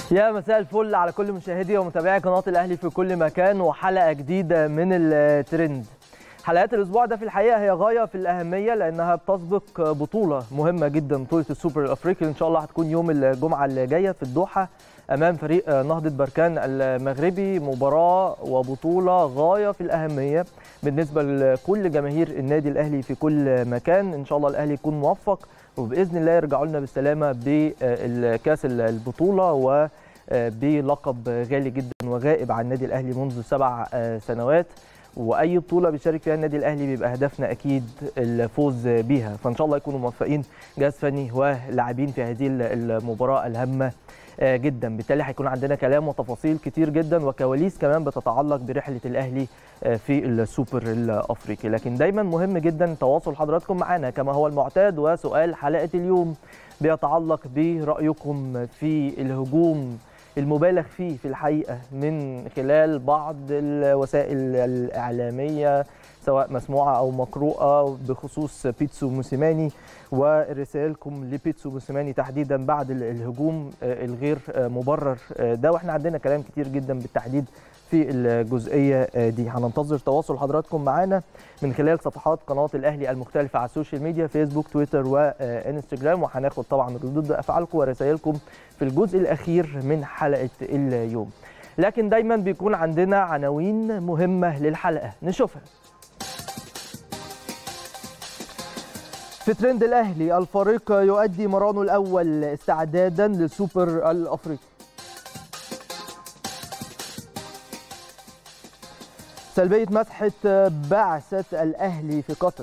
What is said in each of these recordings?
يا مساء الفل على كل مشاهدي ومتابعي قناه الاهلي في كل مكان وحلقه جديده من الترند حلقات الاسبوع ده في الحقيقه هي غايه في الاهميه لانها بتسبق بطوله مهمه جدا بطوله السوبر الافريقي ان شاء الله هتكون يوم الجمعه اللي جايه في الدوحه امام فريق نهضه بركان المغربي مباراه وبطوله غايه في الاهميه بالنسبه لكل جماهير النادي الاهلي في كل مكان ان شاء الله الاهلي يكون موفق وباذن الله يرجعوا لنا بالسلامه بالكاس البطوله و بلقب غالي جدا وغائب عن النادي الاهلي منذ سبع سنوات واي بطوله بيشارك فيها النادي الاهلي بيبقى هدفنا اكيد الفوز بيها فان شاء الله يكونوا موفقين جهاز فني ولاعبين في هذه المباراه الهامه جدا بالتالي هيكون عندنا كلام وتفاصيل كتير جدا وكواليس كمان بتتعلق برحله الاهلي في السوبر الافريقي لكن دايما مهم جدا تواصل حضراتكم معنا كما هو المعتاد وسؤال حلقه اليوم بيتعلق برايكم في الهجوم المبالغ فيه في الحقيقه من خلال بعض الوسائل الاعلاميه سواء مسموعه او مقروءه بخصوص بيتسو موسيماني ورسائلكم لبيتسو موسيماني تحديدا بعد الهجوم الغير مبرر ده واحنا عندنا كلام كتير جدا بالتحديد في الجزئيه دي هننتظر تواصل حضراتكم معانا من خلال صفحات قناه الاهلي المختلفه على السوشيال ميديا فيسبوك تويتر وانستجرام وهناخد طبعا ردود افعالكم ورسائلكم في الجزء الاخير من حلقه اليوم لكن دايما بيكون عندنا عناوين مهمه للحلقه نشوفها في ترند الاهلي الفريق يؤدي مرانه الاول استعدادا للسوبر الافريقي سلبيه مسحه بعثه الاهلي في قطر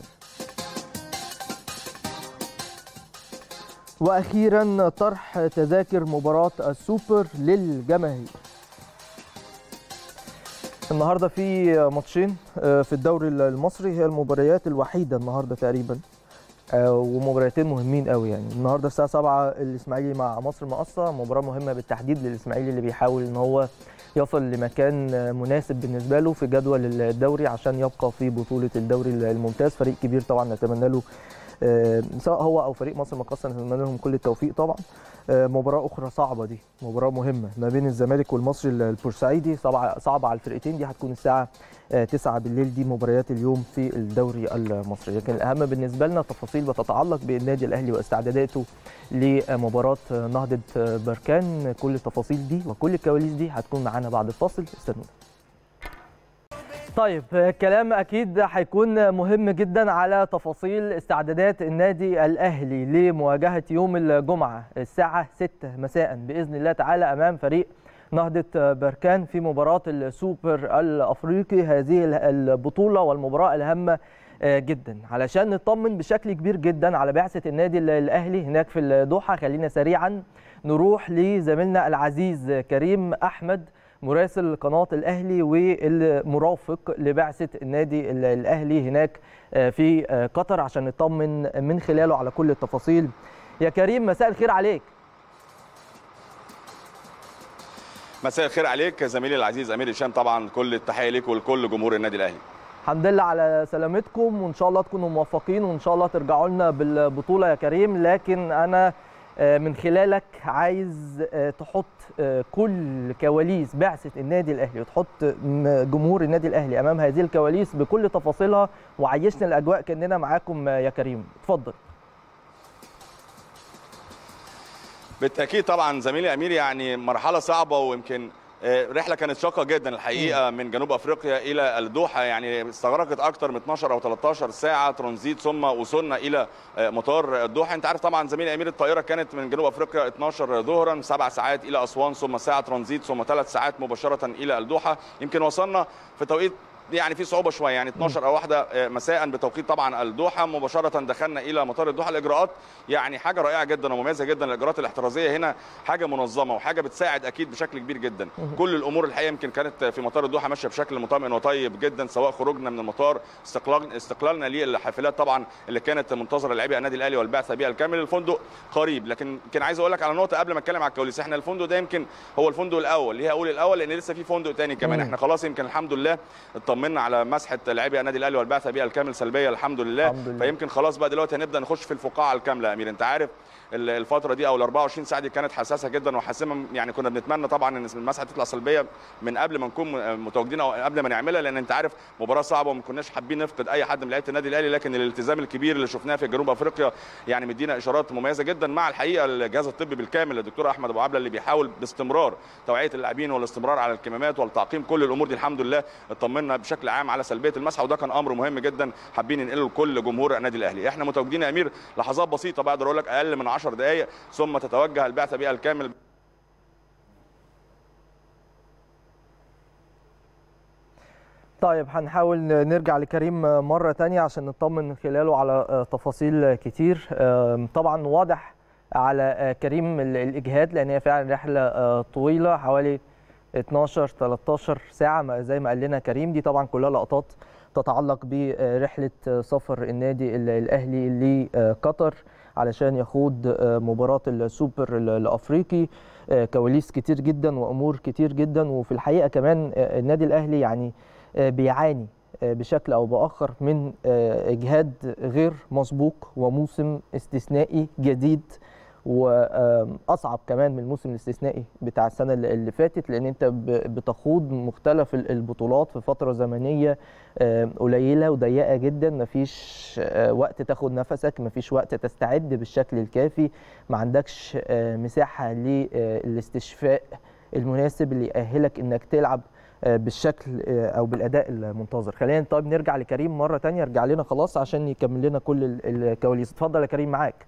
واخيرا طرح تذاكر مباراه السوبر للجماهير النهارده في ماتشين في الدوري المصري هي المباريات الوحيده النهارده تقريبا ومباراتين مهمين قوي يعني النهارده الساعه 7 الاسماعيلي مع مصر المقاصه مباراه مهمه بالتحديد للاسماعيلي اللي بيحاول ان هو يصل لمكان مناسب بالنسبه له في جدول الدوري عشان يبقى في بطوله الدوري الممتاز فريق كبير طبعا نتمنى له سواء هو او فريق مصر المقاصه نتمنى لهم كل التوفيق طبعا مباراه اخرى صعبه دي مباراه مهمه ما بين الزمالك والمصري البورسعيدي صعبه على الفرقتين دي هتكون الساعه 9 بالليل دي مباريات اليوم في الدوري المصري لكن الاهم بالنسبه لنا تفاصيل بتتعلق بالنادي الاهلي واستعداداته لمباراه نهضه بركان كل التفاصيل دي وكل الكواليس دي هتكون معانا بعد الفاصل استنونا طيب الكلام اكيد هيكون مهم جدا على تفاصيل استعدادات النادي الاهلي لمواجهه يوم الجمعه الساعه 6 مساء باذن الله تعالى امام فريق نهضه بركان في مباراه السوبر الافريقي هذه البطوله والمباراه الهامه جدا علشان نطمن بشكل كبير جدا على بعثه النادي الاهلي هناك في الدوحه خلينا سريعا نروح لزميلنا العزيز كريم احمد مراسل قناه الاهلي والمرافق لبعثه النادي الاهلي هناك في قطر عشان نطمن من خلاله على كل التفاصيل يا كريم مساء الخير عليك مساء الخير عليك زميلي العزيز امير هشام طبعا كل التحيه ليك ولكل جمهور النادي الاهلي الحمد لله على سلامتكم وان شاء الله تكونوا موفقين وان شاء الله ترجعوا لنا بالبطوله يا كريم لكن انا من خلالك عايز تحط كل كواليس بعثه النادي الاهلي وتحط جمهور النادي الاهلي امام هذه الكواليس بكل تفاصيلها وعيشنا الاجواء كاننا معاكم يا كريم اتفضل بالتاكيد طبعا زميلي امير يعني مرحله صعبه ويمكن رحله كانت شاقه جدا الحقيقه من جنوب افريقيا الى الدوحه يعني استغرقت اكثر من 12 او 13 ساعه ترانزيت ثم وصلنا الى مطار الدوحه انت عارف طبعا زميلي امير الطائره كانت من جنوب افريقيا 12 ظهرا سبع ساعات الى اسوان ثم ساعه ترانزيت ثم ثلاث ساعات مباشره الى الدوحه يمكن وصلنا في توقيت يعني في صعوبه شويه يعني 12 او واحده مساء بتوقيت طبعا الدوحه مباشره دخلنا الى مطار الدوحه الاجراءات يعني حاجه رائعه جدا ومميزه جدا الاجراءات الاحترازيه هنا حاجه منظمه وحاجه بتساعد اكيد بشكل كبير جدا كل الامور الحقيقه يمكن كانت في مطار الدوحه ماشيه بشكل مطمئن وطيب جدا سواء خروجنا من المطار استقلال استقلالنا للحافلات طبعا اللي كانت منتظره لاعبي النادي الاهلي والبعثه بها الكامل الفندق قريب لكن كان عايز اقول لك على نقطه قبل ما اتكلم على الكواليس احنا الفندق ده يمكن هو الفندق الاول ليه اقول الاول لان لسه في فندق ثاني كمان احنا خلاص يمكن الحمد لله اطمنا على مسحه لاعبي النادي الاهلي والبعثه بها الكامل سلبيه الحمد لله الحمد لله. فيمكن خلاص بقى دلوقتي هنبدا نخش في الفقاعه الكامله يا امير انت عارف الفتره دي او ال 24 ساعه دي كانت حساسه جدا وحاسمه يعني كنا بنتمنى طبعا ان المسحه تطلع سلبيه من قبل ما نكون متواجدين او قبل ما نعملها لان انت عارف مباراه صعبه وما كناش حابين نفقد اي حد من لعيبه النادي الاهلي لكن الالتزام الكبير اللي شفناه في جنوب افريقيا يعني مدينا اشارات مميزه جدا مع الحقيقه الجهاز الطبي بالكامل الدكتور احمد ابو عبله اللي بيحاول باستمرار توعيه اللاعبين والاستمرار على الكمامات والتعقيم كل الامور دي الحمد لله اطمنا بشكل عام على سلبيه المسحه وده كان امر مهم جدا حابين ننقله لكل جمهور النادي الاهلي احنا متواجدين يا امير لحظات بسيطه بقدر اقول لك اقل من 10 دقائق ثم تتوجه البعثه بها الكامل طيب هنحاول نرجع لكريم مرة تانية عشان نطمن من خلاله على تفاصيل كتير طبعا واضح على كريم الإجهاد لأن هي فعلا رحلة طويلة حوالي 12 13 ساعة زي ما قال لنا كريم دي طبعا كلها لقطات تتعلق برحلة سفر النادي الأهلي لقطر علشان يخوض مباراة السوبر الأفريقي كواليس كتير جدا وأمور كتير جدا وفي الحقيقة كمان النادي الأهلي يعني بيعاني بشكل او باخر من اجهاد غير مسبوق وموسم استثنائي جديد واصعب كمان من الموسم الاستثنائي بتاع السنه اللي فاتت لان انت بتخوض مختلف البطولات في فتره زمنيه قليله وضيقه جدا مفيش وقت تاخد نفسك مفيش وقت تستعد بالشكل الكافي ما عندكش مساحه للاستشفاء المناسب اللي يأهلك انك تلعب بالشكل او بالاداء المنتظر خلينا طيب نرجع لكريم مره تانية ارجع لنا خلاص عشان يكمل لنا كل الكواليس اتفضل يا كريم معاك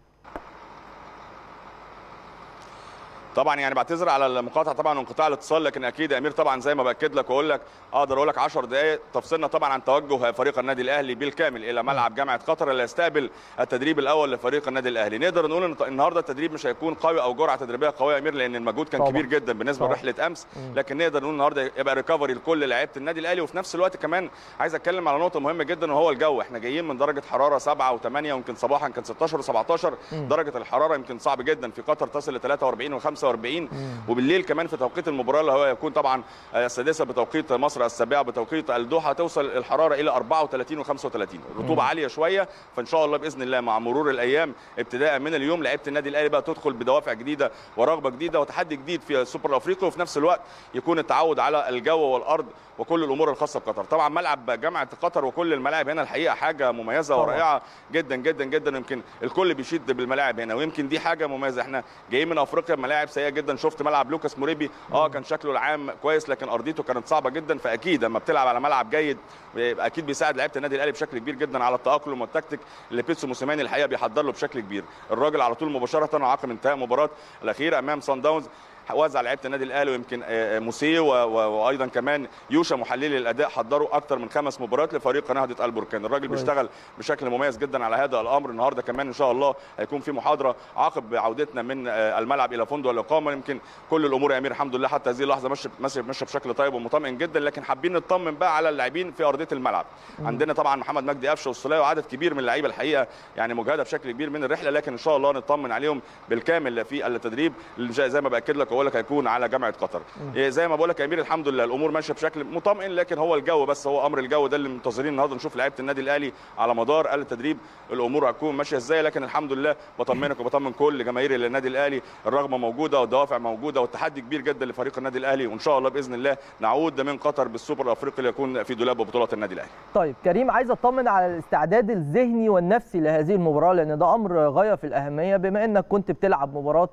طبعا يعني بعتذر على المقاطعه طبعا وانقطاع الاتصال لكن اكيد يا امير طبعا زي ما باكد لك واقول لك اقدر اقول لك 10 دقائق تفصلنا طبعا عن توجه فريق النادي الاهلي بالكامل الى ملعب جامعه قطر اللي يستقبل التدريب الاول لفريق النادي الاهلي نقدر نقول ان النهارده التدريب مش هيكون قوي او جرعه تدريبيه قويه يا امير لان المجهود كان طبعا. كبير جدا بالنسبه طبعا. لرحله امس لكن نقدر نقول النهارده يبقى ريكفري لكل لعيبه النادي الاهلي وفي نفس الوقت كمان عايز اتكلم على نقطه مهمه جدا وهو الجو احنا جايين من درجه حراره 7 و8 ويمكن صباحا كان 16 و17 درجه الحراره يمكن صعب جدا في قطر تصل ل 43 و45 وبالليل كمان في توقيت المباراه اللي هو يكون طبعا السادسه بتوقيت مصر السابعه بتوقيت الدوحه توصل الحراره الى 34 و35 الرطوبه عاليه شويه فان شاء الله باذن الله مع مرور الايام ابتداء من اليوم لعيبه النادي الاهلي بقى تدخل بدوافع جديده ورغبه جديده وتحدي جديد في السوبر الافريقي وفي نفس الوقت يكون التعود على الجو والارض وكل الامور الخاصه بقطر طبعا ملعب جامعه قطر وكل الملاعب هنا الحقيقه حاجه مميزه طبعاً. ورائعه جدا جدا جدا يمكن الكل بيشيد بالملاعب هنا ويمكن دي حاجه مميزه احنا جايين من افريقيا ملاعب سيئه جدا شفت ملعب لوكاس موريبي اه كان شكله العام كويس لكن ارضيته كانت صعبه جدا فاكيد لما بتلعب على ملعب جيد يبقى اكيد بيساعد لعيبه النادي الاهلي بشكل كبير جدا على التاقلم والتكتيك اللي بيتسو موسيماني الحقيقه بيحضر له بشكل كبير الراجل على طول مباشره وعقب انتهاء المباراه الاخيره امام سان داونز وزع لعيبه النادي الاهلي ويمكن آه، آه، موسيه و- و- وايضا كمان يوشا محللي الاداء حضروا اكثر من خمس مباريات لفريق نهضه البركان الراجل كويس. بيشتغل بشكل مميز جدا على هذا الامر النهارده كمان ان شاء الله هيكون في محاضره عقب عودتنا من آه، الملعب الى فندق الاقامه يمكن كل الامور يا امير الحمد لله حتى هذه اللحظه ماشيه ماشيه ماشيه بشكل طيب ومطمئن جدا لكن حابين نطمن بقى على اللاعبين في ارضيه الملعب عندنا طبعا محمد مجدي قفشه والسوليه وعدد كبير من اللعيبه الحقيقه يعني مجهده بشكل كبير من الرحله لكن ان شاء الله نطمن عليهم بالكامل في التدريب اللي جاي زي ما باكد لك واقول لك هيكون على جامعه قطر إيه زي ما بقول لك يا امير الحمد لله الامور ماشيه بشكل مطمئن لكن هو الجو بس هو امر الجو ده اللي منتظرين النهارده نشوف لعيبه النادي الاهلي على مدار التدريب الامور هتكون ماشيه ازاي لكن الحمد لله بطمنك وبطمن كل جماهير النادي الاهلي الرغبه موجوده والدوافع موجوده والتحدي كبير جدا لفريق النادي الاهلي وان شاء الله باذن الله نعود من قطر بالسوبر الافريقي ليكون في دولاب بطولات النادي الاهلي طيب كريم عايز اطمن على الاستعداد الذهني والنفسي لهذه المباراه لان ده امر غايه في الاهميه بما انك كنت بتلعب مباراه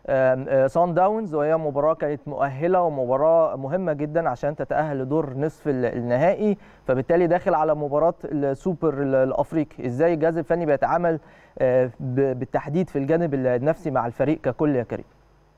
سان داونز وهي مباراه كانت مؤهله ومباراه مهمه جدا عشان تتاهل لدور نصف ال- النهائي فبالتالي داخل على مباراه السوبر ال- الافريقي ازاي الجهاز الفني بيتعامل آه، ب- بالتحديد في الجانب النفسي مع الفريق ككل يا كريم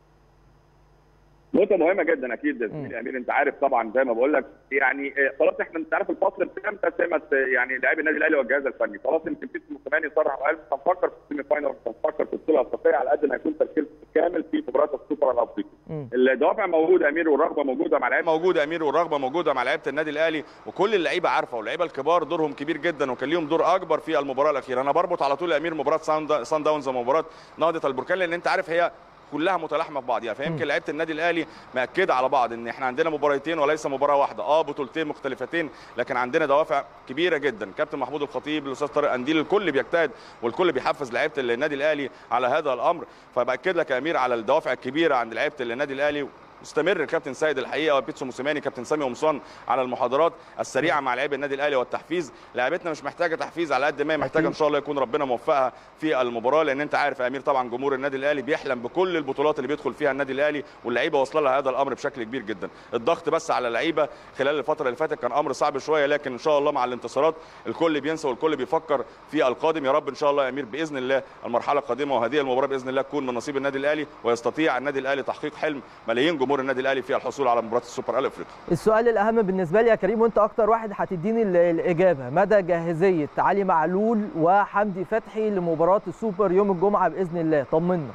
نقطة مهمة جدا أكيد يا زميلي يا أمير أنت عارف طبعا زي ما بقول لك يعني آه، خلاص إحنا أنت عارف الفصل بتاع تسمة يعني لاعبي النادي الأهلي والجهاز الفني خلاص يمكن في كمان صرح وقال مش هنفكر في السيمي فاينل مش هنفكر في البطولة الأفريقية على قد ما يكون تركيز كامل في مباراة السوبر الأفريقي. مم. الدوافع موجودة يا أمير والرغبة موجودة مع لعيبة موجودة يا أمير والرغبة موجودة مع لعيبة النادي الأهلي وكل اللعيبة عارفة واللعيبة الكبار دورهم كبير جدا وكان ليهم دور أكبر في المباراة الأخيرة أنا بربط على طول يا أمير مباراة سان دا- سان داونز ومباراة نهضة البركان لأن أنت عارف هي كلها متلاحمه في بعضها فيمكن لعيبه النادي الاهلي مأكده على بعض ان احنا عندنا مباراتين وليس مباراه واحده اه بطولتين مختلفتين لكن عندنا دوافع كبيره جدا كابتن محمود الخطيب الاستاذ طارق انديل الكل بيجتهد والكل بيحفز لعيبه النادي الاهلي على هذا الامر فباكد لك يا امير على الدوافع الكبيره عند لعيبه النادي الاهلي مستمر الكابتن سيد الحقيقه وبيتسو موسيماني كابتن سامي قمصان على المحاضرات السريعه مع لاعبي النادي الاهلي والتحفيز لاعبتنا مش محتاجه تحفيز على قد ما هي محتاجه ان شاء الله يكون ربنا موفقها في المباراه لان انت عارف يا امير طبعا جمهور النادي الاهلي بيحلم بكل البطولات اللي بيدخل فيها النادي الاهلي واللعيبه واصله لها هذا الامر بشكل كبير جدا الضغط بس على اللعيبه خلال الفتره اللي فاتت كان امر صعب شويه لكن ان شاء الله مع الانتصارات الكل بينسى والكل بيفكر في القادم يا رب ان شاء الله يا امير باذن الله المرحله القادمه وهذه المباراه باذن الله تكون من نصيب النادي الاهلي ويستطيع النادي الاهلي تحقيق حلم ملايين جمهور النادي الاهلي في الحصول على مباراه السوبر الافريقي السؤال الاهم بالنسبه لي يا كريم وانت اكتر واحد هتديني ال- الاجابه مدى جاهزيه علي معلول وحمدي فتحي لمباراه السوبر يوم الجمعه باذن الله طمنا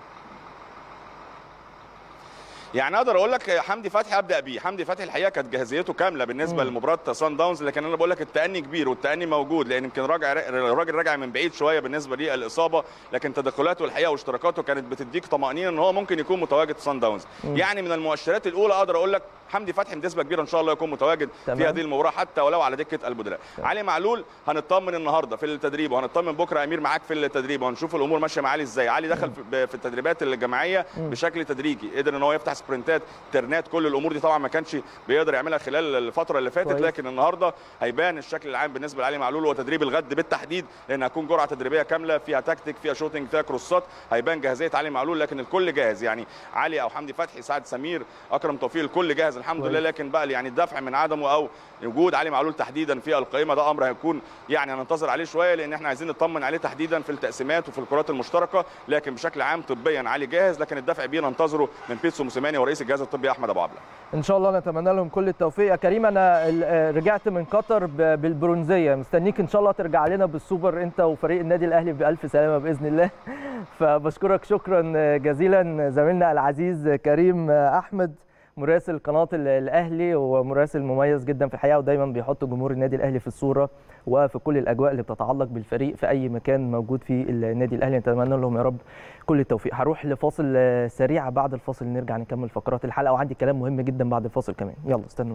يعني اقدر اقول لك حمدي فتحي ابدا بيه حمدي فتحي الحقيقه كانت جاهزيته كامله بالنسبه مم. لمباراه سان داونز لكن انا بقول لك التاني كبير والتاني موجود لان يمكن راجع الراجل راجع من بعيد شويه بالنسبه للاصابه لكن تدخلاته الحقيقه واشتراكاته كانت بتديك طمانينه ان هو ممكن يكون متواجد في سان داونز مم. يعني من المؤشرات الاولى اقدر اقول لك حمدي فتحي بنسبه كبيره ان شاء الله يكون متواجد تمام. في هذه المباراه حتى ولو على دكه البدلاء علي معلول هنطمن النهارده في التدريب وهنطمن بكره يا امير معاك في التدريب وهنشوف الامور ماشيه مع علي ازاي علي دخل في- في التدريبات الجماعيه مم. بشكل تدريجي قدر ان هو يفتح سبرنتات ترنات كل الامور دي طبعا ما كانش بيقدر يعملها خلال الفتره اللي فاتت كويس. لكن النهارده هيبان الشكل العام بالنسبه لعلي معلول وتدريب الغد بالتحديد لان هتكون جرعه تدريبيه كامله فيها تكتيك فيها شوتنج فيها كروسات هيبان جاهزيه علي معلول لكن الكل جاهز يعني علي او حمدي فتحي سعد سمير اكرم توفيق الكل جاهز الحمد كويس. لله لكن بقى يعني الدفع من عدمه او وجود علي معلول تحديدا في القائمه ده امر هيكون يعني هننتظر عليه شويه لان احنا عايزين نطمن عليه تحديدا في التقسيمات وفي الكرات المشتركه لكن بشكل عام طبيا علي جاهز لكن الدفع بيه ننتظره من بيتسو موسيماني ورئيس الجهاز الطبي احمد ابو عبله ان شاء الله نتمنى لهم كل التوفيق يا كريم انا ال- آه، رجعت من قطر ب- بالبرونزيه مستنيك ان شاء الله ترجع لنا بالسوبر انت وفريق النادي الاهلي بالف سلامه باذن الله فبشكرك شكرا جزيلا زميلنا العزيز كريم احمد مراسل قناه ال- الاهلي ومراسل مميز جدا في الحقيقه ودايما بيحط جمهور النادي الاهلي في الصوره وفي كل الاجواء اللي بتتعلق بالفريق في اي مكان موجود في النادي الاهلي نتمنى لهم يا رب كل التوفيق هروح لفاصل آه، سريع بعد الفاصل نرجع نكمل فقرات الحلقه وعندي كلام مهم جدا بعد الفاصل كمان يلا استنونا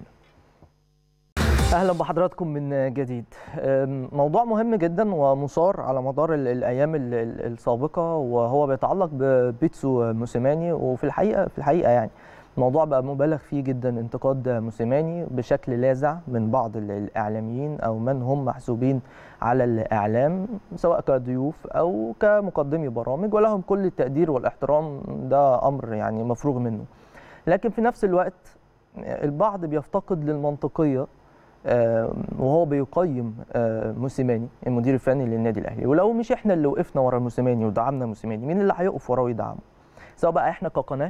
اهلا بحضراتكم من جديد أم، موضوع مهم جدا ومثار على مدار ال- الايام ال- ال- السابقه وهو بيتعلق ببيتسو موسيماني وفي الحقيقه في الحقيقه يعني الموضوع بقى مبالغ فيه جدا انتقاد موسيماني بشكل لاذع من بعض ال- الاعلاميين او من هم محسوبين على الاعلام سواء كضيوف او كمقدمي برامج ولهم كل التقدير والاحترام ده امر يعني مفروغ منه لكن في نفس الوقت البعض بيفتقد للمنطقيه آه، وهو بيقيم آه، موسيماني المدير الفني للنادي الاهلي ولو مش احنا اللي وقفنا ورا موسيماني ودعمنا موسيماني مين اللي هيقف وراه ويدعمه سواء بقى احنا كقناه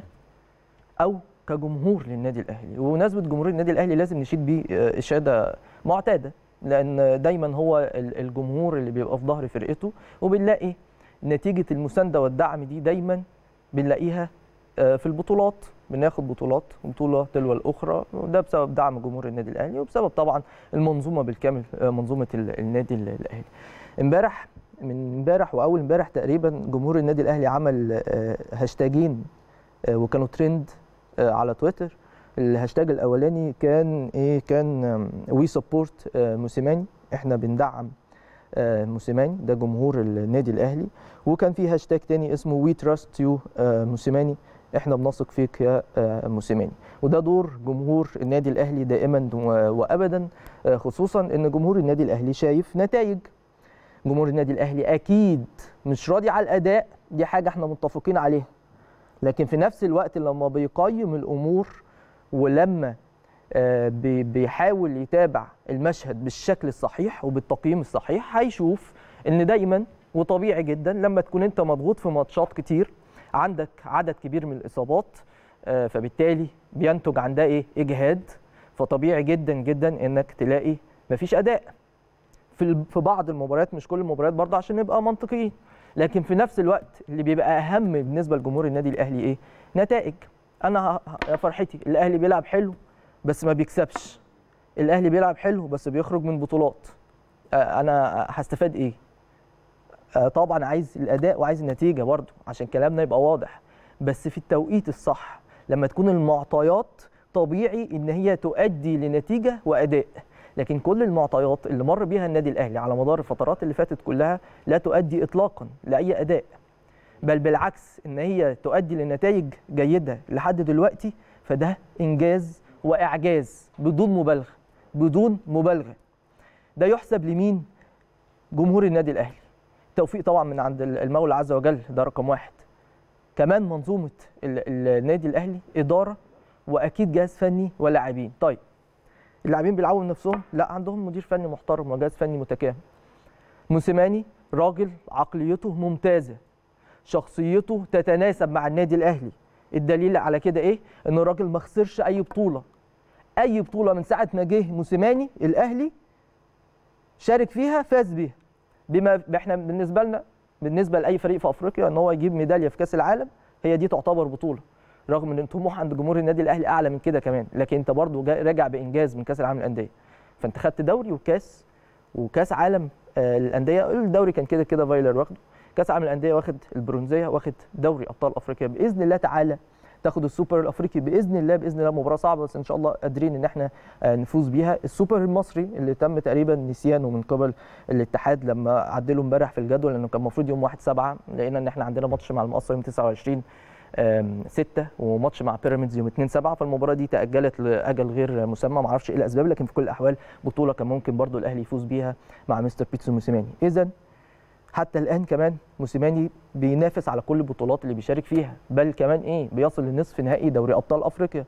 او كجمهور للنادي الاهلي وبمناسبه جمهور النادي الاهلي لازم نشيد بيه آه، اشاده معتاده لان دايما هو ال- الجمهور اللي بيبقى في ظهر فرقته وبنلاقي نتيجه المسانده والدعم دي دايما بنلاقيها آه، في البطولات بناخد بطولات بطوله تلو الاخرى وده بسبب دعم جمهور النادي الاهلي وبسبب طبعا المنظومه بالكامل آه، منظومه ال- النادي ال- الاهلي امبارح من امبارح واول امبارح تقريبا جمهور النادي الاهلي عمل آه، هاشتاجين آه، وكانوا ترند آه، على تويتر الهاشتاج الاولاني كان ايه كان وي سبورت موسيماني احنا بندعم آه، موسيماني ده جمهور النادي الاهلي وكان في هاشتاج تاني اسمه وي تراست يو موسيماني احنا بنثق فيك يا آه، موسيماني وده دور جمهور النادي الاهلي دائما و- وابدا آه، خصوصا ان جمهور النادي الاهلي شايف نتائج جمهور النادي الاهلي اكيد مش راضي على الاداء دي حاجه احنا متفقين عليها لكن في نفس الوقت لما بيقيم الامور ولما آه، بي- بيحاول يتابع المشهد بالشكل الصحيح وبالتقييم الصحيح هيشوف ان دايما وطبيعي جدا لما تكون انت مضغوط في ماتشات كتير عندك عدد كبير من الاصابات آه، فبالتالي بينتج عن ده ايه اجهاد فطبيعي جدا جدا انك تلاقي مفيش اداء في ال- في بعض المباريات مش كل المباريات برضه عشان نبقى منطقيين لكن في نفس الوقت اللي بيبقى اهم بالنسبه لجمهور النادي الاهلي ايه نتائج انا ه- ه- يا فرحتي الاهلي بيلعب حلو بس ما بيكسبش الاهلي بيلعب حلو بس بيخرج من بطولات آه، انا هستفاد ايه آه، طبعا عايز الاداء وعايز النتيجه برضه عشان كلامنا يبقى واضح بس في التوقيت الصح لما تكون المعطيات طبيعي ان هي تؤدي لنتيجه واداء لكن كل المعطيات اللي مر بيها النادي الاهلي على مدار الفترات اللي فاتت كلها لا تؤدي اطلاقا لاي اداء بل بالعكس ان هي تؤدي لنتائج جيده لحد دلوقتي فده انجاز واعجاز بدون مبالغه بدون مبالغه ده يحسب لمين جمهور النادي الاهلي توفيق طبعا من عند المولى عز وجل ده رقم واحد كمان منظومه ال- النادي الاهلي اداره واكيد جهاز فني ولاعبين طيب اللاعبين بيلعبوا من نفسهم لا عندهم مدير فني محترم وجهاز فني متكامل موسيماني راجل عقليته ممتازه شخصيته تتناسب مع النادي الاهلي الدليل على كده ايه ان الراجل ما خسرش اي بطوله اي بطوله من ساعه ما جه موسيماني الاهلي شارك فيها فاز بيها بما احنا بالنسبه لنا بالنسبه لاي فريق في افريقيا ان هو يجيب ميداليه في كاس العالم هي دي تعتبر بطوله رغم ان الطموح عند جمهور النادي الاهلي اعلى من كده كمان لكن انت برضو جا- راجع بانجاز من كاس العالم للانديه فانت خدت دوري وكاس وكاس عالم آه، للانديه الدوري كان كده كده فايلر واخده كاس عالم الانديه واخد البرونزيه واخد دوري ابطال افريقيا باذن الله تعالى تاخد السوبر الافريقي باذن الله باذن الله مباراه صعبه بس ان شاء الله قادرين ان احنا آه، نفوز بيها السوبر المصري اللي تم تقريبا نسيانه من قبل الاتحاد لما عدلوا امبارح في الجدول لانه كان المفروض يوم 1 7 لقينا ان احنا عندنا ماتش مع المقصه يوم 29 6 وماتش مع بيراميدز يوم 2 7 فالمباراه دي تاجلت لاجل غير مسمى ما اعرفش ايه الاسباب لكن في كل الاحوال بطوله كان ممكن برضو الاهلي يفوز بيها مع مستر بيتسو موسيماني اذا حتى الان كمان موسيماني بينافس على كل البطولات اللي بيشارك فيها بل كمان ايه بيصل لنصف نهائي دوري ابطال افريقيا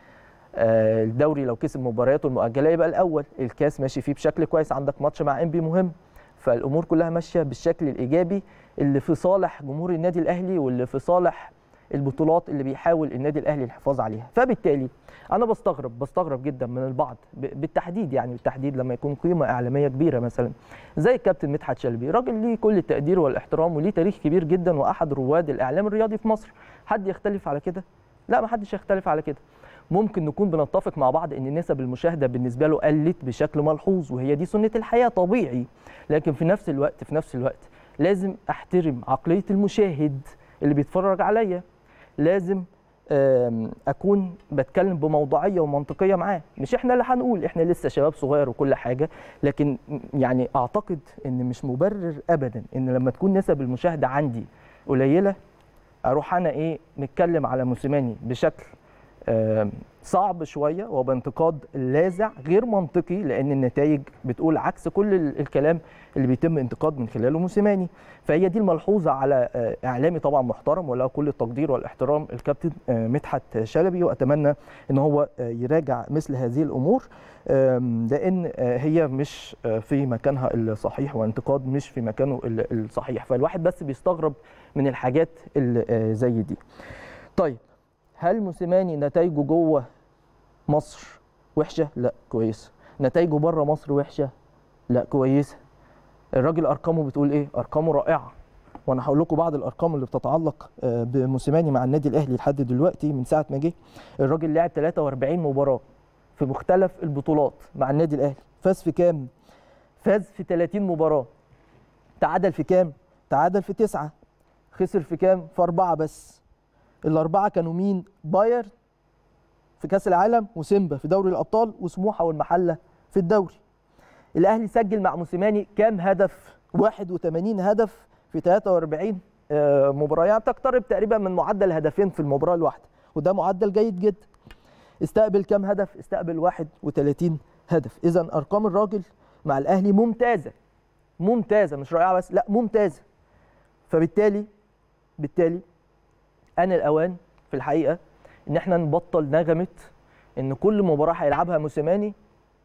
آه، الدوري لو كسب مبارياته المؤجله يبقى الاول الكاس ماشي فيه بشكل كويس عندك ماتش مع انبي مهم فالامور كلها ماشيه بالشكل الايجابي اللي في صالح جمهور النادي الاهلي واللي في صالح البطولات اللي بيحاول النادي الاهلي الحفاظ عليها فبالتالي انا بستغرب بستغرب جدا من البعض ب- بالتحديد يعني بالتحديد لما يكون قيمه اعلاميه كبيره مثلا زي الكابتن مدحت شلبي راجل ليه كل التقدير والاحترام وليه تاريخ كبير جدا واحد رواد الاعلام الرياضي في مصر حد يختلف على كده لا ما حدش يختلف على كده ممكن نكون بنتفق مع بعض ان نسب المشاهده بالنسبه له قلت بشكل ملحوظ وهي دي سنه الحياه طبيعي لكن في نفس الوقت في نفس الوقت لازم احترم عقليه المشاهد اللي بيتفرج عليا لازم آم، اكون بتكلم بموضوعيه ومنطقيه معاه مش احنا اللي هنقول احنا لسه شباب صغير وكل حاجه لكن يعني اعتقد ان مش مبرر ابدا ان لما تكون نسب المشاهده عندي قليله اروح انا ايه نتكلم على موسيماني بشكل آم، صعب شويه وبانتقاد لاذع غير منطقي لان النتائج بتقول عكس كل ال- الكلام اللي بيتم انتقاد من خلاله موسيماني فهي دي الملحوظه على آه، اعلامي طبعا محترم وله كل التقدير والاحترام الكابتن آه، مدحت شلبي واتمنى ان هو آه، يراجع مثل هذه الامور آم، لان آه، هي مش آه، في مكانها الصحيح وانتقاد مش في مكانه ال- الصحيح فالواحد بس بيستغرب من الحاجات اللي آه، زي دي طيب هل موسيماني نتائجه جوه مصر وحشه لا كويسه نتائجه بره مصر وحشه لا كويسه الراجل ارقامه بتقول ايه ارقامه رائعه وانا هقول لكم بعض الارقام اللي بتتعلق آه، بموسيماني مع النادي الاهلي لحد دلوقتي من ساعه ما جه الراجل لعب 43 مباراه في مختلف البطولات مع النادي الاهلي فاز في كام فاز في 30 مباراه تعادل في كام تعادل في تسعة خسر في كام في أربعة بس الأربعة كانوا مين باير في كأس العالم وسيمبا في دوري الأبطال وسموحة والمحلة في الدوري الأهلي سجل مع موسيماني كام هدف 81 هدف في 43 آه، مباراة يعني تقترب تقريبا من معدل هدفين في المباراة الواحدة وده معدل جيد جدا استقبل كام هدف استقبل 31 هدف إذا أرقام الراجل مع الأهلي ممتازة ممتازة مش رائعة بس لا ممتازة فبالتالي بالتالي أنا الأوان في الحقيقة إن احنا نبطل نغمة إن كل مباراة هيلعبها موسيماني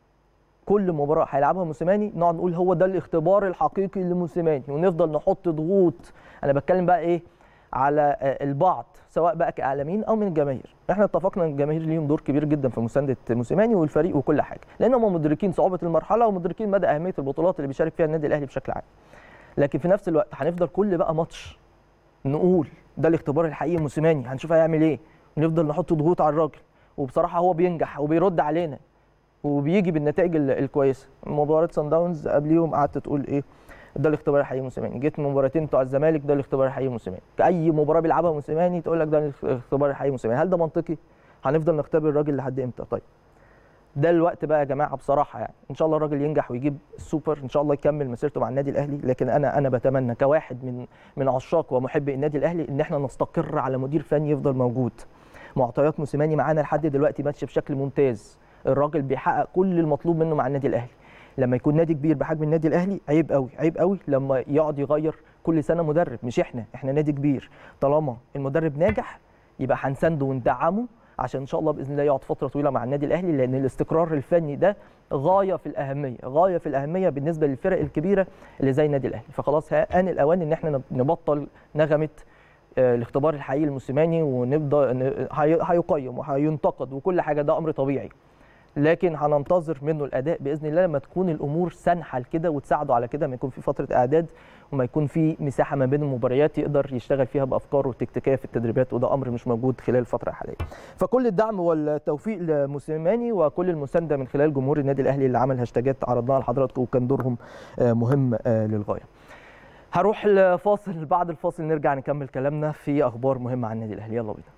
كل مباراه هيلعبها موسيماني نقعد نقول هو ده الاختبار الحقيقي لموسيماني ونفضل نحط ضغوط انا بتكلم بقى ايه على آه، البعض سواء بقى كاعلاميين او من الجماهير احنا اتفقنا ان الجماهير ليهم دور كبير جدا في مسانده موسيماني والفريق وكل حاجه لان هم مدركين صعوبه المرحله ومدركين مدى اهميه البطولات اللي بيشارك فيها النادي الاهلي بشكل عام لكن في نفس الوقت هنفضل كل بقى ماتش نقول ده الاختبار الحقيقي موسيماني هنشوف هيعمل ايه ونفضل نحط ضغوط على الراجل وبصراحه هو بينجح وبيرد علينا وبيجي بالنتائج ال- الكويسه مباراه سان داونز قبليهم قعدت تقول ايه ده الاختبار الحقيقي موسيماني جيت من مباراتين بتوع الزمالك ده الاختبار الحقيقي موسيماني اي مباراه بيلعبها موسيماني تقول لك ده الاختبار الحقيقي موسيماني هل ده منطقي هنفضل نختبر الراجل لحد امتى طيب ده الوقت بقى يا جماعه بصراحه يعني ان شاء الله الراجل ينجح ويجيب السوبر ان شاء الله يكمل مسيرته مع النادي الاهلي لكن انا انا بتمنى كواحد من من عشاق ومحبي النادي الاهلي ان احنا نستقر على مدير فني يفضل موجود معطيات موسيماني معانا لحد دلوقتي ماشيه بشكل ممتاز الراجل بيحقق كل المطلوب منه مع النادي الاهلي لما يكون نادي كبير بحجم النادي الاهلي عيب قوي عيب قوي لما يقعد يغير كل سنه مدرب مش احنا احنا نادي كبير طالما المدرب ناجح يبقى هنسنده وندعمه عشان ان شاء الله باذن الله يقعد فتره طويله مع النادي الاهلي لان الاستقرار الفني ده غايه في الاهميه غايه في الاهميه بالنسبه للفرق الكبيره اللي زي النادي الاهلي فخلاص ان الاوان ان احنا نبطل نغمه الاختبار الحقيقي الموسيماني ونبدا هيقيم وهينتقد وكل حاجه ده امر طبيعي لكن هننتظر منه الاداء باذن الله لما تكون الامور سانحه لكده وتساعده على كده ما يكون في فتره اعداد وما يكون في مساحه ما بين المباريات يقدر يشتغل فيها بافكاره التكتيكيه في التدريبات وده امر مش موجود خلال الفتره الحاليه. فكل الدعم والتوفيق لموسيماني وكل المسانده من خلال جمهور النادي الاهلي اللي عمل هاشتاجات عرضناها لحضراتكم وكان دورهم مهم للغايه. هروح الفاصل بعد الفاصل نرجع نكمل كلامنا في اخبار مهمه عن النادي الاهلي يلا بينا.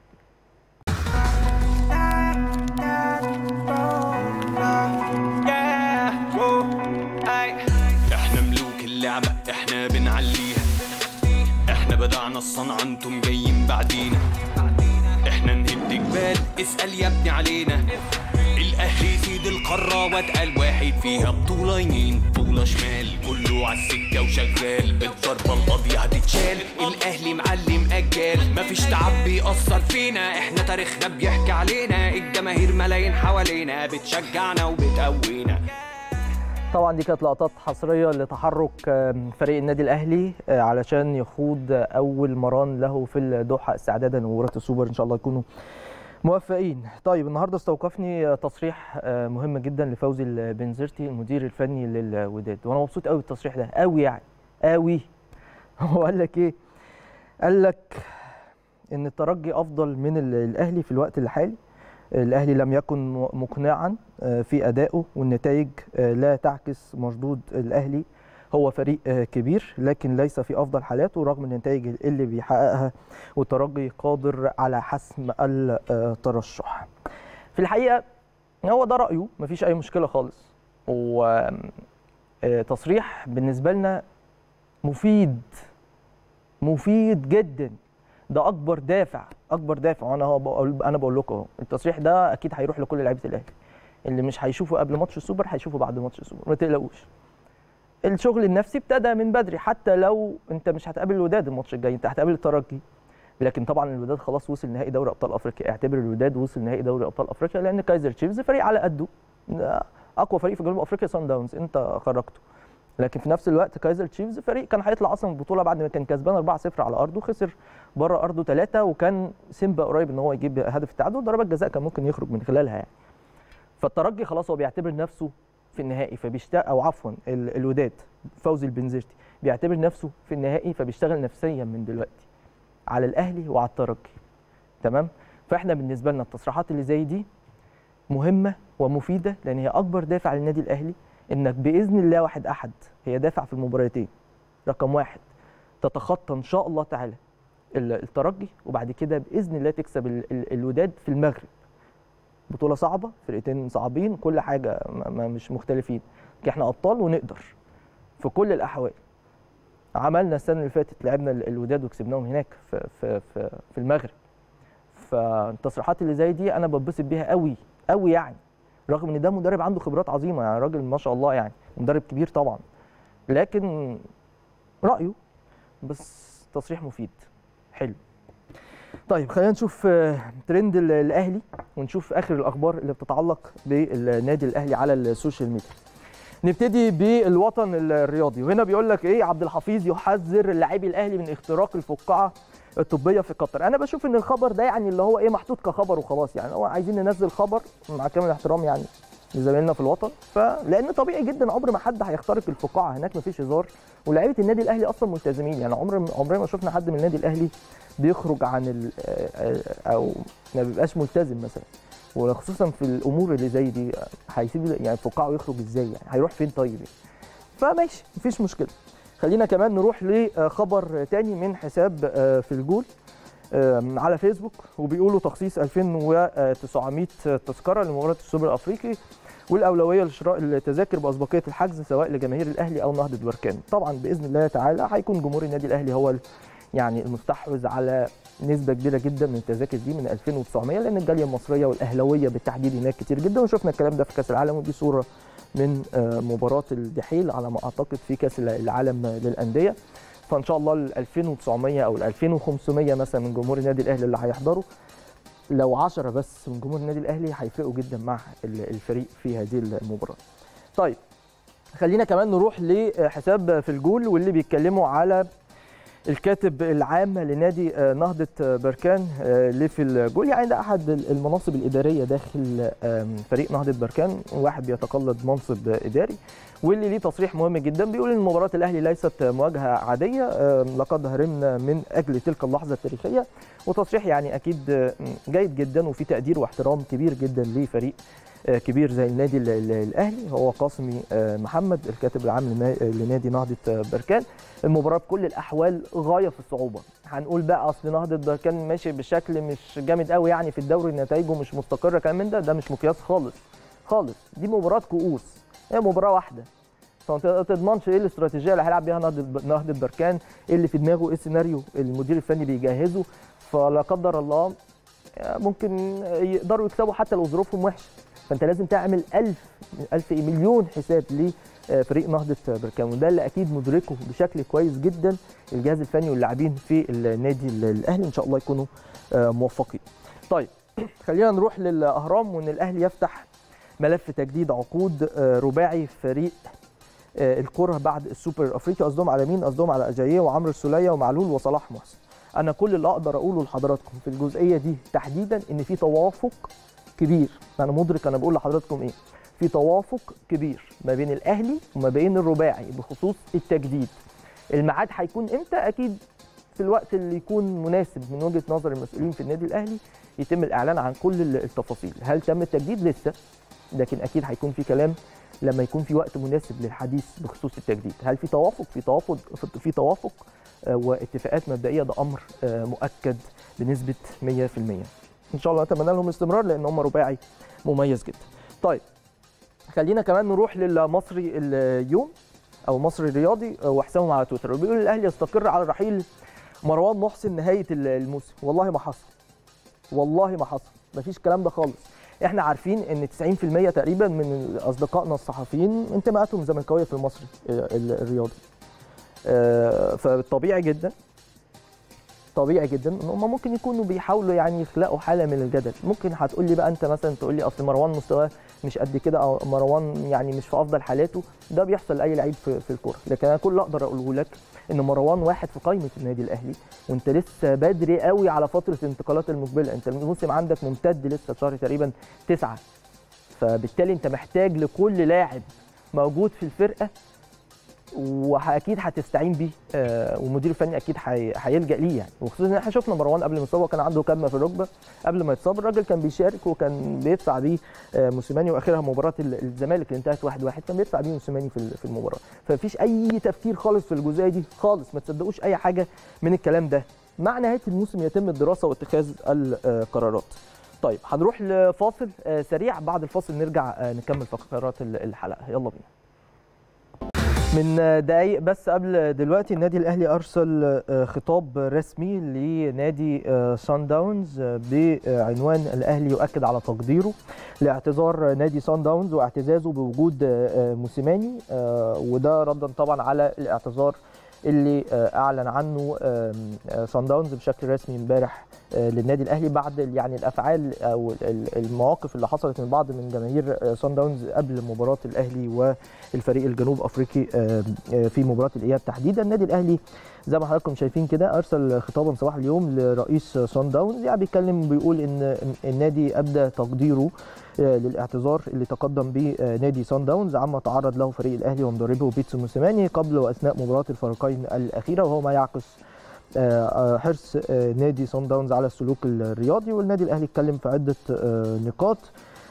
احنا ملوك اللعبة احنا بنعليها احنا بدعنا الصنعة انتم جايين بعدينا احنا نهد جبال اسأل يا ابني علينا الاهلي سيد القارة واتقل واحد فيها بطولة يمين بطولة شمال كله عالسكة وشغال الضربة القاضية هتتشال الاهلي معلم اجال مفيش تعب بيأثر فينا احنا تاريخنا بيحكي علينا الجماهير ملايين حوالينا بتشجعنا وبتقوينا طبعا دي كانت لقطات حصريه لتحرك فريق النادي الاهلي علشان يخوض اول مران له في الدوحه استعدادا لمباراه السوبر ان شاء الله يكونوا موفقين طيب النهارده استوقفني تصريح مهم جدا لفوزي البنزرتي المدير الفني للوداد وانا مبسوط قوي بالتصريح ده قوي يعني قوي هو قال لك ايه قال لك ان الترجي افضل من الاهلي في الوقت الحالي الاهلي لم يكن مقنعا في ادائه والنتائج لا تعكس مردود الاهلي هو فريق كبير لكن ليس في افضل حالاته رغم النتائج اللي بيحققها والترجي قادر على حسم الترشح في الحقيقه هو ده رايه مفيش اي مشكله خالص وتصريح بالنسبه لنا مفيد مفيد جدا ده اكبر دافع اكبر دافع وانا هو بقول انا بقول لكم اهو التصريح ده اكيد هيروح لكل لعيبه الاهلي اللي مش هيشوفه قبل ماتش السوبر هيشوفه بعد ماتش السوبر ما تقلقوش الشغل النفسي ابتدى من بدري حتى لو انت مش هتقابل الوداد الماتش الجاي انت هتقابل الترجي لكن طبعا الوداد خلاص وصل نهائي دوري ابطال افريقيا اعتبر الوداد وصل نهائي دوري ابطال افريقيا لان كايزر تشيفز فريق على قده اقوى فريق في جنوب افريقيا سان داونز انت خرجته لكن في نفس الوقت كايزر تشيفز فريق كان هيطلع اصلا من البطوله بعد ما كان كسبان 4-0 على ارضه خسر بره ارضه 3 وكان سيمبا قريب ان هو يجيب هدف التعادل ضربات جزاء كان ممكن يخرج من خلالها يعني فالترجي خلاص هو بيعتبر نفسه في النهائي فبيشتغل او عفوا الوداد فوزي البنزرتي بيعتبر نفسه في النهائي فبيشتغل نفسيا من دلوقتي على الاهلي وعلى الترجي تمام فاحنا بالنسبه لنا التصريحات اللي زي دي مهمه ومفيده لان هي اكبر دافع للنادي الاهلي انك باذن الله واحد احد هي دافع في المباراتين رقم واحد تتخطى ان شاء الله تعالى الترجي وبعد كده باذن الله تكسب الوداد في المغرب بطوله صعبه فرقتين صعبين كل حاجه ما مش مختلفين احنا ابطال ونقدر في كل الاحوال عملنا السنه اللي فاتت لعبنا الوداد وكسبناهم هناك في في في, في المغرب فالتصريحات اللي زي دي انا بتبسط بيها قوي قوي يعني رغم ان ده مدرب عنده خبرات عظيمه يعني راجل ما شاء الله يعني مدرب كبير طبعا لكن رايه بس تصريح مفيد حلو طيب خلينا نشوف ترند الاهلي ونشوف اخر الاخبار اللي بتتعلق بالنادي الاهلي على السوشيال ميديا نبتدي بالوطن الرياضي وهنا بيقول لك ايه عبد الحفيظ يحذر لاعبي الاهلي من اختراق الفقاعه الطبيه في قطر انا بشوف ان الخبر ده يعني اللي هو ايه محطوط كخبر وخلاص يعني هو عايزين ننزل خبر مع كامل الاحترام يعني لزمايلنا في الوطن فلان طبيعي جدا عمر ما حد هيخترق الفقاعه هناك مفيش هزار ولاعيبه النادي الاهلي اصلا ملتزمين يعني عمر عمرنا ما شفنا حد من النادي الاهلي بيخرج عن ال او ما بيبقاش ملتزم مثلا وخصوصا في الامور اللي زي دي هيسيب يعني فقاعه يخرج ازاي يعني هيروح فين طيب يعني فماشي مفيش مشكله خلينا كمان نروح لخبر تاني من حساب آه، في الجول آم، على فيسبوك وبيقولوا تخصيص 2900 تذكره لمباراه السوبر الافريقي والاولويه لشراء التذاكر باسبقيه الحجز سواء لجماهير الاهلي او نهضه بركان طبعا باذن الله تعالى هيكون جمهور النادي الاهلي هو ال- يعني المستحوذ على نسبه كبيره جدا من التذاكر دي من 2900 لان الجاليه المصريه والاهلاويه بالتحديد هناك كتير جدا وشفنا الكلام ده في كاس العالم ودي صوره من آه، مباراه الدحيل على ما اعتقد في كاس العالم للانديه فان شاء الله ال 2900 او ال 2500 مثلا من جمهور النادي الاهلي اللي هيحضروا لو 10 بس من جمهور النادي الاهلي هيفرقوا جدا مع ال- الفريق في هذه المباراه. طيب خلينا كمان نروح لحساب في الجول واللي بيتكلموا على الكاتب العام لنادي آه، نهضة آه، بركان آه، اللي في الجول يعني ده أحد المناصب الإدارية داخل آم، فريق نهضة بركان واحد بيتقلد منصب إداري واللي ليه تصريح مهم جدا بيقول ان مباراه الاهلي ليست مواجهه عاديه آم، لقد هرمنا من اجل تلك اللحظه التاريخيه وتصريح يعني اكيد آم، جيد جدا وفي تقدير واحترام كبير جدا لفريق آه، كبير زي النادي ال- ال- الاهلي هو قاسمي آه، محمد الكاتب العام لنا- لنادي نهضه آه، بركان المباراه بكل الاحوال غايه في الصعوبه هنقول بقى اصل نهضه بركان ماشي بشكل مش جامد قوي يعني في الدوري نتائجه مش مستقره كمان من ده ده مش مقياس خالص خالص دي مباراه كؤوس هي مباراه واحده فما تضمنش ايه الاستراتيجيه اللي هيلعب بيها نهضه نهضه بركان ايه اللي في دماغه ايه السيناريو المدير الفني بيجهزه فلا قدر الله ممكن يقدروا يكسبوا حتى لو ظروفهم وحشه فانت لازم تعمل ألف ألف إيه مليون حساب لفريق نهضه بركان وده اللي اكيد مدركه بشكل كويس جدا الجهاز الفني واللاعبين في النادي الاهلي ان شاء الله يكونوا آه، موفقين. طيب خلينا نروح للاهرام وان الاهلي يفتح ملف تجديد عقود آه، رباعي فريق آه، الكره بعد السوبر الافريقي قصدهم على مين؟ قصدهم على اجاييه وعمرو السوليه ومعلول وصلاح محسن. انا كل اللي اقدر اقوله لحضراتكم في الجزئيه دي تحديدا ان في توافق كبير انا مدرك انا بقول لحضراتكم ايه في توافق كبير ما بين الاهلي وما بين الرباعي بخصوص التجديد الميعاد هيكون امتى اكيد في الوقت اللي يكون مناسب من وجهه نظر المسؤولين في النادي الاهلي يتم الاعلان عن كل التفاصيل هل تم التجديد لسه لكن اكيد هيكون في كلام لما يكون في وقت مناسب للحديث بخصوص التجديد هل في توافق في توافق في توافق آه، واتفاقات مبدئيه ده امر آه، مؤكد بنسبه 100% ان شاء الله نتمنى لهم الاستمرار لان هم رباعي مميز جدا طيب خلينا كمان نروح للمصري اليوم او مصري الرياضي آه، وحسابهم على تويتر بيقول الاهلي يستقر على رحيل مروان محسن نهايه الموسم والله ما حصل والله ما حصل مفيش الكلام ده خالص احنا عارفين ان 90% تقريبا من اصدقائنا الصحفيين انتماءاتهم زملكاويه في المصري ال- الرياضي آه، فطبيعي جدا طبيعي جدا ان هم ممكن يكونوا بيحاولوا يعني يخلقوا حاله من الجدل ممكن هتقول لي بقى انت مثلا تقول لي اصل مروان مستواه مش قد كده او مروان يعني مش في افضل حالاته ده بيحصل لاي لعيب في, في الكوره لكن انا كل اللي اقدر اقوله لك ان مروان واحد في قائمه النادي الاهلي وانت لسه بدري قوي على فتره الانتقالات المقبله انت الموسم عندك ممتد لسه شهر تقريبا تسعة فبالتالي انت محتاج لكل لاعب موجود في الفرقه واكيد هتستعين بيه آه، والمدير الفني اكيد هي- هيلجا ليه يعني وخصوصا ان احنا شفنا مروان قبل ما يتصاب كان عنده كدمه في الركبه قبل ما يتصاب الراجل كان بيشارك وكان بيدفع بيه آه، موسيماني واخرها مباراه ال- الزمالك اللي انتهت 1-1 كان بيدفع بيه موسيماني في ال- في المباراه فمفيش اي تفكير خالص في الجزئيه دي خالص ما تصدقوش اي حاجه من الكلام ده مع نهايه الموسم يتم الدراسه واتخاذ القرارات طيب هنروح لفاصل آه، سريع بعد الفاصل نرجع آه، نكمل فقرات ال- الحلقه يلا بينا من دقايق بس قبل دلوقتي النادي الاهلي ارسل آه، خطاب رسمي لنادي آه، سان داونز آه، بعنوان الاهلي يؤكد على تقديره لاعتذار نادي سان داونز واعتزازه بوجود آه، آه، موسيماني آه، وده ردا طبعا على الاعتذار اللي آه، اعلن عنه آم، آه، سان داونز بشكل رسمي امبارح آه، للنادي الاهلي بعد ال- يعني الافعال او ال- ال- المواقف اللي حصلت من بعض من جماهير آه، سان داونز قبل مباراه الاهلي والفريق الجنوب افريقي آه، آه، في مباراه الاياب تحديدا النادي الاهلي زي ما حضراتكم شايفين كده ارسل خطابا صباح اليوم لرئيس سان داونز يعني بيتكلم بيقول ان النادي ابدى تقديره آه، للاعتذار اللي تقدم به آه، نادي سان داونز عما تعرض له فريق الاهلي ومدربه بيتسو موسيماني قبل واثناء مباراه الفريقين الاخيره وهو ما يعكس آه، آه، حرص آه، نادي سان داونز على السلوك الرياضي والنادي الاهلي اتكلم في عده آه، نقاط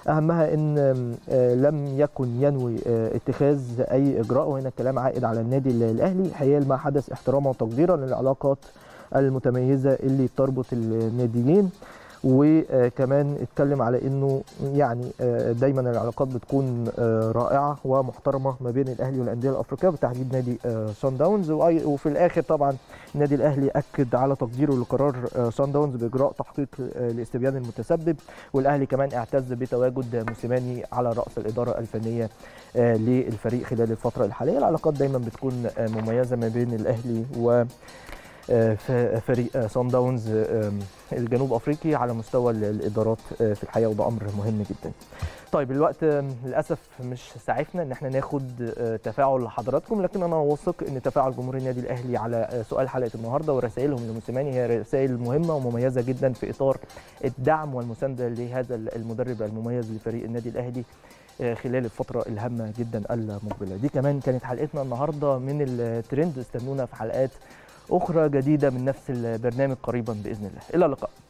اهمها ان آه، لم يكن ينوي آه، اتخاذ اي اجراء وهنا الكلام عائد على النادي الاهلي حيال ما حدث احتراما وتقديرا للعلاقات المتميزه اللي بتربط الناديين وكمان اتكلم على انه يعني آه، دايما العلاقات بتكون آه، رائعه ومحترمه ما بين الاهلي والانديه الافريقيه بالتحديد نادي آه، سان داونز وأي- وفي الاخر طبعا النادي الاهلي اكد على تقديره لقرار آه، سان داونز باجراء تحقيق آه، لاستبيان المتسبب والاهلي كمان اعتز بتواجد موسيماني على راس الاداره الفنيه آه، للفريق خلال الفتره الحاليه العلاقات دايما بتكون آه، مميزه ما بين الاهلي و آه، ف- فريق آه، سان داونز آه، الجنوب افريقي على مستوى ال- الادارات آه، في الحقيقه وده امر مهم جدا. طيب الوقت آه، للاسف مش ساعفنا ان احنا ناخد آه، تفاعل لحضراتكم لكن انا واثق ان تفاعل جمهور النادي الاهلي على آه، سؤال حلقه النهارده ورسائلهم لموسيماني هي رسائل مهمه ومميزه جدا في اطار الدعم والمسانده لهذا المدرب المميز لفريق النادي الاهلي آه، خلال الفترة الهامة جدا المقبلة دي كمان كانت حلقتنا النهاردة من الترند استنونا في حلقات أخرى جديدة من نفس البرنامج قريبا بإذن الله إلى اللقاء